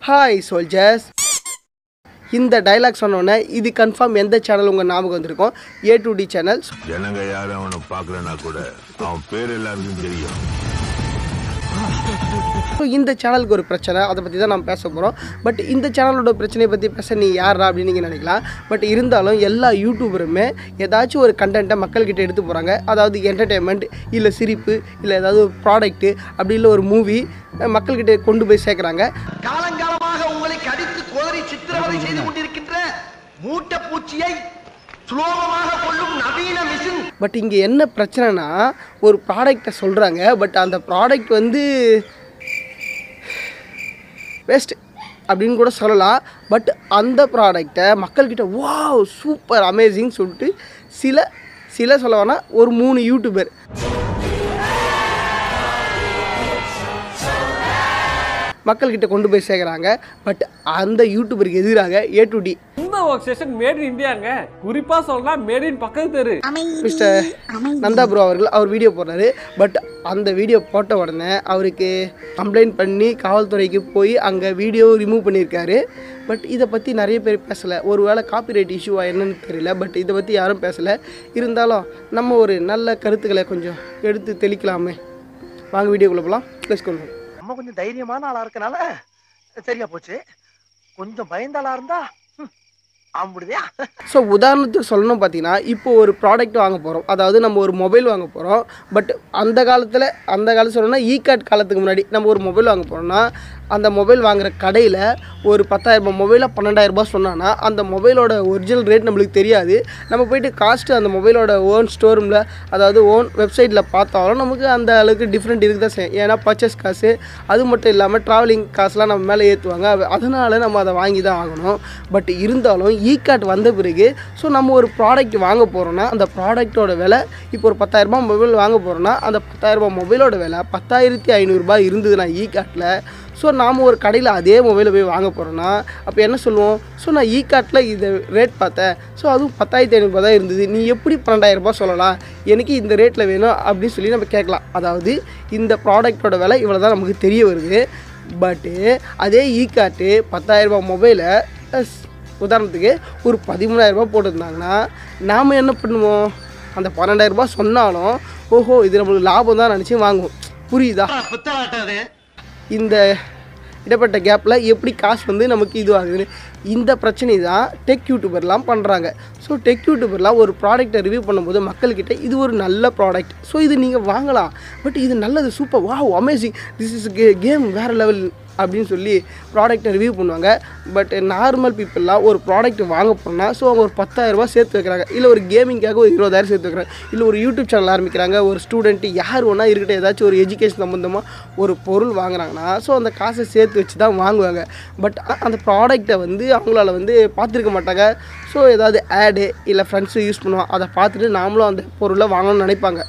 Hi soldiers இந்த dialogue சொன்னோன்னே இது கன்ஃபார்ம் எந்த சேனல் உங்கள் ஞாபகம் வந்திருக்கும் ஏ டு டி சேனல் ஜனங்க யாரும் அவனை பார்க்கலனா கூட அவன் பேர் எல்லாருக்கும் தெரியும் ஸோ இந்த சேனலுக்கு ஒரு பிரச்சனை அதை பற்றி தான் நம்ம பேச போகிறோம் பட் இந்த சேனலோட பிரச்சனையை பற்றி பேச நீ யாரா அப்படின்னு நீங்கள் நினைக்கலாம் பட் இருந்தாலும் எல்லா யூடியூபருமே ஏதாச்சும் ஒரு கண்டென்ட்டை மக்கள்கிட்ட எடுத்து போகிறாங்க அதாவது என்டர்டெயின்மெண்ட் இல்லை சிரிப்பு இல்லை ஏதாவது ஒரு ப்ராடக்ட்டு அப்படி இல்லை ஒரு மூவி மக்கள்கிட்ட கொண்டு போய் சேர்க்குறாங்க காலங்காலமாக உங்களை கடித்து கோதரி சித்திரவதை செய்து கொண்டிருக்கின்ற மூட்டை பூச்சியை சுலோகமாக கொள்ளும் நவீன மிஷின் பட் இங்கே என்ன பிரச்சனைனா ஒரு ப்ராடக்டை சொல்கிறாங்க பட் அந்த ப்ராடக்ட் வந்து வேஸ்ட் அப்படின்னு கூட சொல்லலாம் பட் அந்த ப்ராடக்டை மக்கள்கிட்ட வாவ் சூப்பர் அமேசிங் சொல்லிட்டு சில சில சொல்ல வேணால் ஒரு மூணு யூடியூபர் மக்கள்கிட்ட கொண்டு போய் சேர்க்குறாங்க பட் அந்த யூடியூபருக்கு எதிராக ஏ டு டி இந்த ஒர்க் ஸ்டேஷன் மேட் இன் இந்தியாங்க குறிப்பா சொல்லலாம் மேட் இன் பக்கத்து தெரு மிஸ்டர் நந்தா ப்ரோ அவர்கள் அவர் வீடியோ போடுறாரு பட் அந்த வீடியோ போட்ட உடனே அவருக்கு கம்ப்ளைண்ட் பண்ணி காவல்துறைக்கு போய் அங்கே வீடியோ ரிமூவ் பண்ணியிருக்காரு பட் இதை பற்றி நிறைய பேர் பேசலை ஒருவேளை காப்பிரைட் இஷ்யூவா என்னன்னு தெரியல பட் இதை பற்றி யாரும் பேசலை இருந்தாலும் நம்ம ஒரு நல்ல கருத்துக்களை கொஞ்சம் எடுத்து தெளிக்கலாமே வாங்க வீடியோக்குள்ளே போகலாம் ப்ளஸ் கொண்டு நம்ம கொஞ்சம் தைரியமான ஆளா இருக்கனால சரியா போச்சு கொஞ்சம் பயந்த ஆளா இருந்தா ஹம், ஆம்பிடுதியா ஸோ உதாரணத்துக்கு சொல்லணும் பார்த்தீங்கன்னா இப்போ ஒரு ப்ராடக்ட் வாங்க போகிறோம் அதாவது நம்ம ஒரு மொபைல் வாங்க போகிறோம் பட் அந்த காலத்தில் அந்த காலத்தில் சொல்லணும்னா இ கார்ட் காலத்துக்கு முன்னாடி நம்ம ஒரு மொபைல் வாங்க போகிறோம்னா அந்த மொபைல் வாங்குற கடையில் ஒரு பத்தாயிரரூபா மொபைலை பன்னெண்டாயிரரூபா சொன்னான்னா அந்த மொபைலோட ஒரிஜினல் ரேட் நம்மளுக்கு தெரியாது நம்ம போயிட்டு காஸ்ட்டு அந்த மொபைலோட ஓன் ஸ்டோரூமில் அதாவது ஓன் வெப்சைட்டில் பார்த்தாலும் நமக்கு அந்த அளவுக்கு டிஃப்ரெண்ட் இருக்குது தான் செய்யும் ஏன்னா பர்ச்சேஸ் காசு அது மட்டும் இல்லாமல் ட்ராவலிங் காசுலாம் நம்ம மேலே ஏற்றுவாங்க அதனால் நம்ம அதை வாங்கி தான் ஆகணும் பட் இருந்தாலும் இ கார்ட் வந்த பிறகு ஸோ நம்ம ஒரு ப்ராடக்ட் வாங்க போகிறோன்னா அந்த ப்ராடக்ட்டோட விலை இப்போ ஒரு பத்தாயிரரூபா மொபைல் வாங்க போகிறோன்னா அந்த பத்தாயிரரூபா மொபைலோட விலை பத்தாயிரத்தி ஐநூறுரூபா இருந்ததுன்னா இ கார்ட்டில் ஸோ நாம் ஒரு கடையில் அதே மொபைலை போய் வாங்க போகிறோன்னா அப்போ என்ன சொல்லுவோம் ஸோ நான் இ கார்ட்டில் இது ரேட் பார்த்தேன் ஸோ அதுவும் பத்தாயிரத்தி ஐநூறுபா தான் இருந்தது நீ எப்படி பன்னெண்டாயிரரூபா சொல்லலாம் எனக்கு இந்த ரேட்டில் வேணும் அப்படின்னு சொல்லி நம்ம கேட்கலாம் அதாவது இந்த ப்ராடக்ட்டோட விலை இவ்வளோ தான் நமக்கு தெரிய வருது பட்டு அதே இ கார்ட்டு பத்தாயிரரூபா மொபைலை உதாரணத்துக்கு ஒரு பதிமூணாயிரரூபா போட்டிருந்தாங்கன்னா நாம் என்ன பண்ணுவோம் அந்த பன்னெண்டாயிரரூபா சொன்னாலும் ஓஹோ இது நம்மளுக்கு லாபம் தான் நினச்சி வாங்குவோம் புரியுதா புத்தலாட்டாது இந்த இடப்பட்ட கேப்பில் எப்படி காசு வந்து நமக்கு இதுவாகுதுன்னு இந்த பிரச்சனை தான் டெக் யூடியூபர்லாம் பண்ணுறாங்க ஸோ டெக் யூடியூபர்லாம் ஒரு ப்ராடக்ட்டை ரிவ்யூ பண்ணும்போது மக்கள்கிட்ட இது ஒரு நல்ல ப்ராடக்ட் ஸோ இது நீங்கள் வாங்கலாம் பட் இது நல்லது super wow amazing this is game வேறு லெவல் அப்படின்னு சொல்லி ப்ராடக்ட்டை ரிவ்யூ பண்ணுவாங்க பட் நார்மல் பீப்புளெலாம் ஒரு ப்ராடக்ட் வாங்க போகிறோம்னா ஸோ அவங்க ஒரு பத்தாயிரரூபா சேர்த்து வைக்கிறாங்க இல்லை ஒரு கேமிங்காக ஒரு இருபதாயிரம் சேர்த்து வைக்கிறாங்க இல்லை ஒரு யூடியூப் சேனல் ஆரம்பிக்கிறாங்க ஒரு ஸ்டூடெண்ட்டு யார் வேணா இருக்கட்டும் ஏதாச்சும் ஒரு எஜுகேஷன் சம்மந்தமாக ஒரு பொருள் வாங்குறாங்கன்னா ஸோ அந்த காசை சேர்த்து வச்சு தான் வாங்குவாங்க பட் அந்த ப்ராடக்ட்டை வந்து அவங்களால வந்து பார்த்துருக்க மாட்டாங்க ஸோ ஏதாவது ஆடு இல்லை ஃப்ரெண்ட்ஸு யூஸ் பண்ணுவாங்க அதை பார்த்துட்டு நாமளும் அந்த பொருளை வாங்கணும்னு நினைப்பாங்க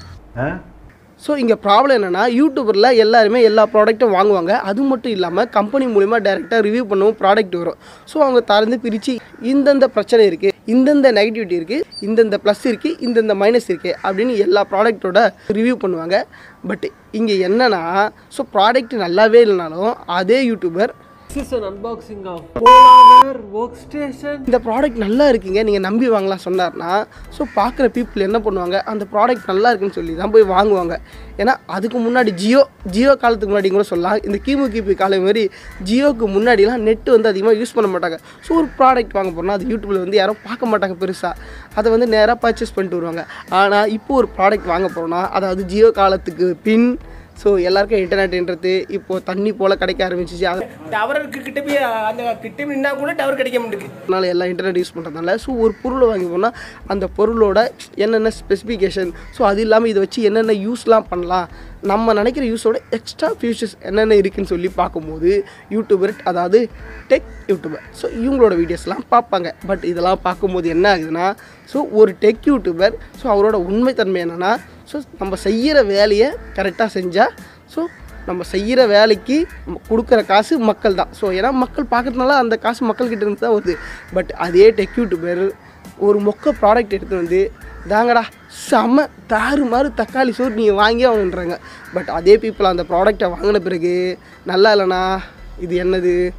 ஸோ இங்கே ப்ராப்ளம் என்னென்னா யூடியூபரில் எல்லாருமே எல்லா ப்ராடக்ட்டும் வாங்குவாங்க அது மட்டும் இல்லாமல் கம்பெனி மூலிமா டேரெக்டாக ரிவ்யூ பண்ணவும் ப்ராடக்ட் வரும் ஸோ அவங்க தரந்து பிரித்து இந்தந்த பிரச்சனை இருக்குது இந்தந்த நெகட்டிவிட்டி இருக்குது இந்தந்த ப்ளஸ் இருக்குது இந்தந்த மைனஸ் இருக்குது அப்படின்னு எல்லா ப்ராடக்ட்டோட ரிவ்யூ பண்ணுவாங்க பட் இங்கே என்னென்னா ஸோ ப்ராடக்ட் நல்லாவே இல்லைனாலும் அதே YouTuber This is an unboxing of Polar Workstation. இந்த ப்ராடக்ட் நல்லா இருக்குங்க நீங்கள் நம்பி வாங்கலாம் சொன்னார்னா ஸோ பார்க்குற பீப்புள் என்ன பண்ணுவாங்க அந்த ப்ராடக்ட் நல்லா இருக்குன்னு சொல்லி தான் போய் வாங்குவாங்க ஏன்னா அதுக்கு முன்னாடி ஜியோ ஜியோ காலத்துக்கு முன்னாடி கூட சொல்லலாம் இந்த கிமு கிபி காலம் மாதிரி ஜியோக்கு முன்னாடிலாம் நெட் வந்து அதிகமாக யூஸ் பண்ண மாட்டாங்க ஸோ ஒரு ப்ராடக்ட் வாங்க போனால் அது யூடியூப்பில் வந்து யாரும் பார்க்க மாட்டாங்க பெருசாக அதை வந்து நேராக பர்ச்சேஸ் பண்ணிட்டு வருவாங்க ஆனால் இப்போ ஒரு ப்ராடக்ட் வாங்க போகிறோன்னா அதாவது ஜியோ காலத்துக்கு பின் ஸோ எல்லாருக்கும் இன்டர்நெட்ன்றது இப்போது தண்ணி போல் கிடைக்க ஆரம்பிச்சிச்சு அது டவருக்கு கிட்ட போய் அந்த கிட்ட நின்னா கூட டவர் கிடைக்க மாட்டேங்குது அதனால் எல்லாம் இன்டர்நெட் யூஸ் பண்ணுறதுனால ஸோ ஒரு பொருளை வாங்கி போனால் அந்த பொருளோட என்னென்ன ஸ்பெசிஃபிகேஷன் ஸோ அது இல்லாமல் இதை வச்சு என்னென்ன யூஸ்லாம் பண்ணலாம் நம்ம நினைக்கிற யூஸோட எக்ஸ்ட்ரா ஃபியூச்சர்ஸ் என்னென்ன இருக்குன்னு சொல்லி பார்க்கும்போது யூடியூபர் அதாவது டெக் யூடியூபர் ஸோ இவங்களோட வீடியோஸ்லாம் பார்ப்பாங்க பட் இதெல்லாம் பார்க்கும்போது என்ன ஆகுதுன்னா ஸோ ஒரு டெக் யூடியூபர் ஸோ அவரோட உண்மைத்தன்மை என்னென்னா ஸோ நம்ம செய்கிற வேலையை கரெக்டாக செஞ்சால் ஸோ நம்ம செய்கிற வேலைக்கு நம்ம கொடுக்குற காசு மக்கள் தான் ஸோ ஏன்னா மக்கள் பார்க்கறதுனால அந்த காசு மக்கள்கிட்ட இருந்து தான் வருது பட் அதே டெக் யூடியூபர் ஒரு மொக்க ப்ராடக்ட் எடுத்து வந்து தாங்கடா செம்ம தாறு மாறு தக்காளி சோறு நீங்கள் வாங்கி ஆகணுன்றாங்க பட் அதே பீப்புள் அந்த ப்ராடக்டை வாங்கின பிறகு நல்லா இல்லைண்ணா இது என்னது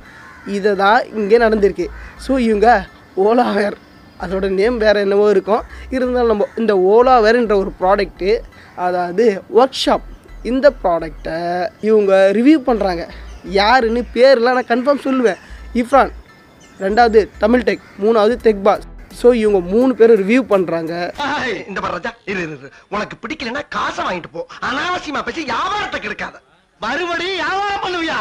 இதை தான் இங்கே நடந்திருக்கு ஸோ இவங்க ஓலாவேர் அதோட நேம் வேறு என்னவோ இருக்கும் இருந்தாலும் நம்ம இந்த ஓலாவேர்ன்ற ஒரு ப்ராடக்ட்டு அதாவது ஒர்க் ஷாப் இந்த ப்ராடக்டை இவங்க ரிவ்யூ பண்ணுறாங்க யாருன்னு பேர்லாம் நான் கன்ஃபார்ம் சொல்லுவேன் இஃப்ரான் ரெண்டாவது தமிழ் டெக் மூணாவது டெக் பாஸ் ஸோ இவங்க மூணு பேரும் ரிவ்யூ பண்ணுறாங்க ஏய், இந்த பாரு ராஜா இரு இரு, இரு உனக்கு பிடிக்கலன்னா காசை வாங்கிட்டு போ அனாவசியமா பேசி வியாபாரத்தை கெடுக்காத மறுபடியும் வியாபாரம் பண்ணுவியா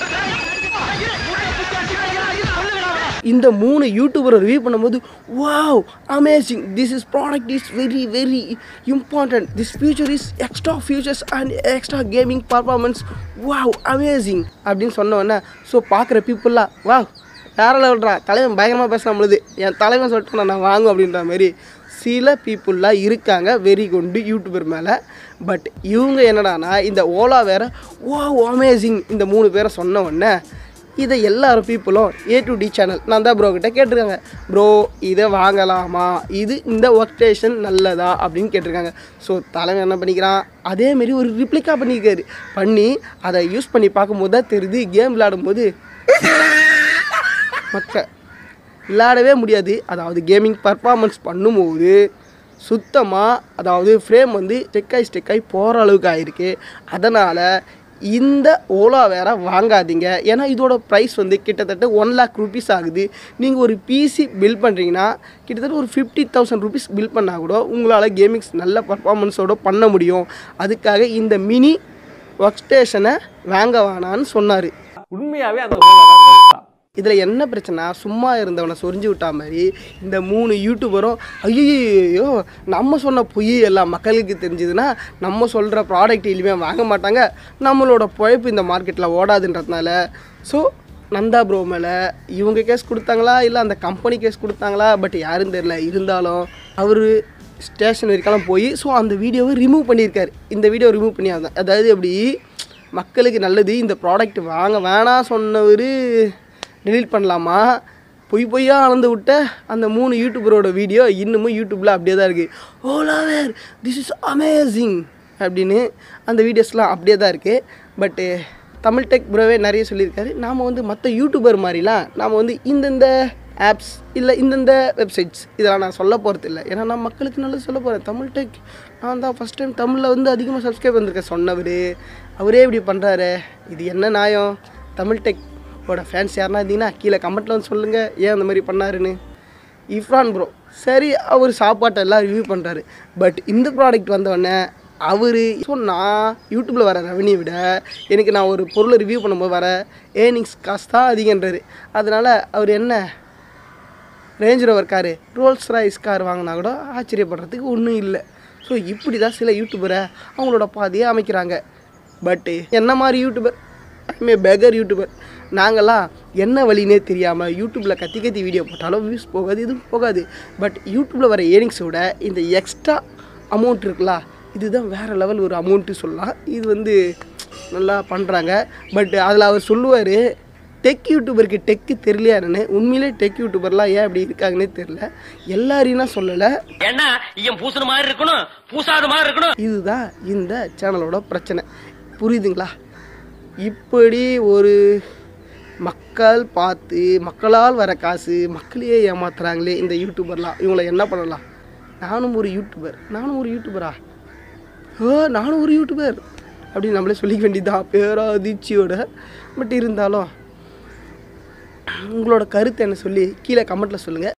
இந்த மூணு யூடியூபரை ரிவ்யூ பண்ணும்போது wow amazing this is product is very very important this future is extra futures and extra gaming performance wow amazing அப்படின்னு சொன்ன உடனே ஸோ பார்க்குற பீப்புளெலாம் வாவ் வேற லெவல்றா தலைவன் பயங்கரமாக பேச பொழுது என் தலைவன் சொல்லிட்டு நான் வாங்கும் அப்படின்ற மாதிரி சில பீப்புளெலாம் இருக்காங்க வெறி கொண்டு யூடியூபர் மேலே பட் இவங்க என்னடானா இந்த ஓலா வேற ஓ அமேசிங் இந்த மூணு பேரை சொன்ன உடனே இதை எல்லாரும் பீப்புளும் ஏ டு டி சேனல் நான் தான் ப்ரோ கிட்ட கேட்டிருக்காங்க ப்ரோ இதை வாங்கலாமா இது இந்த ஒர்க் ஸ்டேஷன் நல்லதா அப்படின்னு கேட்டிருக்காங்க ஸோ தலைவன் என்ன பண்ணிக்கிறான் அதேமாரி ஒரு ரிப்ளிகா பண்ணியிருக்காரு பண்ணி அதை யூஸ் பண்ணி பார்க்கும்போது தான் தெரியுது கேம் விளையாடும்போது மக்க விளையாடவே முடியாது அதாவது கேமிங் பர்ஃபார்மன்ஸ் பண்ணும்போது சுத்தமாக அதாவது ஃப்ரேம் வந்து ஸ்டெக்காய் ஸ்டெக்காய் போகிற அளவுக்கு ஆயிருக்கு அதனால் இந்த ஓலா வேற வாங்காதீங்க ஏன்னா இதோட ப்ரைஸ் வந்து கிட்டத்தட்ட ஒன் லேக் ருபீஸ் ஆகுது நீங்கள் ஒரு பிசி பில் பண்ணுறீங்கன்னா கிட்டத்தட்ட ஒரு ஃபிஃப்டி தௌசண்ட் ருபீஸ் பில் பண்ணால் கூட உங்களால் கேமிங்ஸ் நல்ல பர்ஃபார்மன்ஸோட பண்ண முடியும் அதுக்காக இந்த மினி ஒர்க் ஸ்டேஷனை வாங்க வேணான்னு சொன்னார் உண்மையாவே அந்த ஓலா தான் worst ஆ. இதில் என்ன பிரச்சனை சும்மா இருந்தவனை சொரிஞ்சு விட்டா மாதிரி இந்த மூணு யூடியூபரும் ஐயோ நம்ம சொன்ன பொய் எல்லாம் மக்களுக்கு தெரிஞ்சதுன்னா நம்ம சொல்கிற ப்ராடக்ட் இனிமேல் வாங்க மாட்டாங்க நம்மளோட பொழைப்பு இந்த மார்க்கெட்டில் ஓடாதுன்றதுனால ஸோ நந்தா ப்ரோ மேலே இவங்க கேஸ் கொடுத்தாங்களா இல்லை அந்த கம்பெனி கேஸ் கொடுத்தாங்களா பட் யாரும் தெரில இருந்தாலும் அவர் ஸ்டேஷன் வரைக்கும் போய் ஸோ அந்த வீடியோவை ரிமூவ் பண்ணியிருக்காரு இந்த வீடியோ ரிமூவ் பண்ணி அதான் அதாவது எப்படி மக்களுக்கு நல்லது இந்த ப்ராடக்ட் வாங்க வேணாம் சொன்னவர் delete பண்ணலாமா பொய் பொய்யா அளந்து விட்ட அந்த மூணு யூடியூபரோட வீடியோ இன்னமும் யூடியூப்பில் அப்படியே தான் இருக்குது ஓலாவேர் திஸ் இஸ் அமேசிங் அப்படின்னு அந்த வீடியோஸ்லாம் அப்படியே தான் இருக்குது பட்டு தமிழ் டெக் ப்ரோவே நிறைய சொல்லியிருக்காரு நாம் வந்து மற்ற யூடியூபர் மாதிரிலாம் நாம் வந்து இந்தந்த ஆப்ஸ் இல்லை இந்தந்த வெப்சைட்ஸ் இதெல்லாம் நான் சொல்ல போகிறது இல்லை ஏன்னா நான் மக்களுக்கு நல்லது சொல்ல போகிறேன் தமிழ் டெக் நான் தான் ஃபஸ்ட் டைம் தமிழில் வந்து அதிகமாக சப்ஸ்கிரைப் வந்திருக்கேன் சொன்னவர் அவரே இப்படி பண்ணுறாரு இது என்ன நியாயம் தமிழ் டெக் ஓட ஃபேன்ஸ் யாருனா இருந்தீங்கன்னா கீழே கமெண்ட்டில் வந்து சொல்லுங்கள் ஏன் அந்த மாதிரி பண்ணாருன்னு இஃப்ரான் ப்ரோ சரி அவர் சாப்பாட்டை எல்லாம் ரிவ்யூ பண்ணுறாரு பட் இந்த ப்ராடக்ட் வந்தோடனே அவர் ஸோ நான் யூடியூப்பில் வர ரெவன்யூ விட எனக்கு நான் ஒரு பொருளை ரிவ்யூ பண்ணும்போது வர ஏர்னிங்ஸ் காசு தான் அதிகன்றாரு அதனால் அவர் என்ன Range Rover car Rolls Royce car வாங்கினா கூட ஆச்சரியப்படுறதுக்கு ஒன்றும் இல்லை ஸோ இப்படி தான் சில யூடியூபரை அவங்களோட பாதையை அமைக்கிறாங்க பட்டு என்ன மாதிரி யூடியூபர் ஐமே பெகர் யூடியூபர் நாங்கள்லாம் என்ன வழினே தெரியாமல் யூடியூப்பில் கத்தி கத்தி வீடியோ போட்டாலும் வியூஸ் போகாது இதுவும் போகாது பட் யூடியூப்பில் வர ஏர்னிங்ஸோட இந்த எக்ஸ்ட்ரா அமௌண்ட் இருக்குல்ல இதுதான் வேறு லெவல் ஒரு அமௌண்ட்டு சொல்லலாம் இது வந்து நல்லா பண்ணுறாங்க பட் அதில் அவர் சொல்லுவார் டெக் யூடியூபருக்கு டெக்கு தெரியலையாருன்னு உண்மையிலே டெக் யூடியூபர்லாம் ஏன் அப்படி இருக்காங்கன்னே தெரில எல்லாரையும் நான் சொல்லலை ஏன்னா ஐயன் பூசுன மாதிரி இருக்கணும் பூசாத மாதிரி இருக்கணும் இதுதான் இந்த சேனலோட பிரச்சனை புரியுதுங்களா இப்படி ஒரு மக்கள் பார்த்து மக்களால் வர காசு மக்களையே ஏமாத்துறாங்களே இந்த யூடியூபர்லாம் இவங்கள என்ன பண்ணலாம் நானும் ஒரு யூடியூபர் நானும் ஒரு யூடியூபரா ஓ நானும் ஒரு யூடியூபர் அப்படின்னு நம்மளே சொல்லிக்க வேண்டியதுதான் பேராதிர்ச்சியோட பட் இருந்தாலும் உங்களோட கருத்து என்ன சொல்லி கீழே கமெண்ட்டில் சொல்லுங்கள்